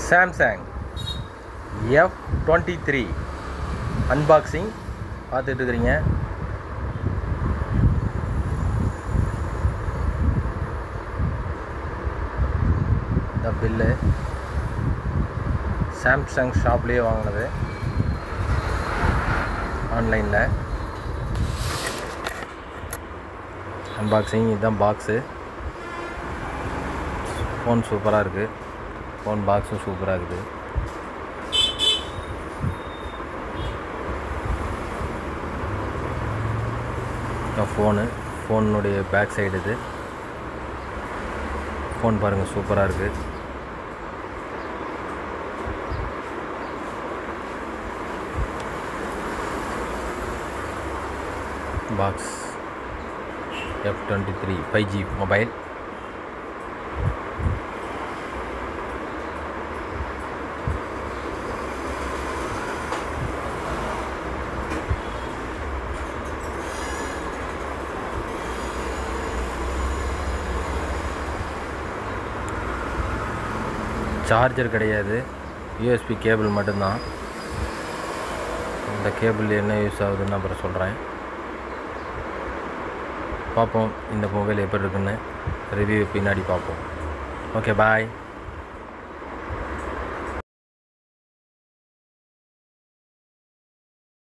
Samsung F twenty three unboxing பார்த்துட்டு இருக்கிறீங்க இந்த பில்லு சாம்சங் ஷாப்லேயே வாங்கினது ஆன்லைனில் அன்பாக்சிங் இதுதான் பாக்ஸு ஃபோன் சூப்பராக இருக்குது ஃபோன் பாக்ஸும் சூப்பராக இருக்குது ஃபோனு ஃபோனுடைய பேக் சைடு இது ஃபோன் பாருங்கள் சூப்பராக இருக்குது box F twenty three five G mobile charger கிடையாது யூஎஸ்பி கேபிள் மட்டும்தான் இந்த கேபிள் என்ன யூஸ் ஆகுதுன்னு அப்புறம் சொல்கிறேன் பார்ப்போம் இந்த மொபைல் எப்படி இருக்குன்னு ரிவ்யூ பின்னாடி பார்ப்போம் ஓகே பாய்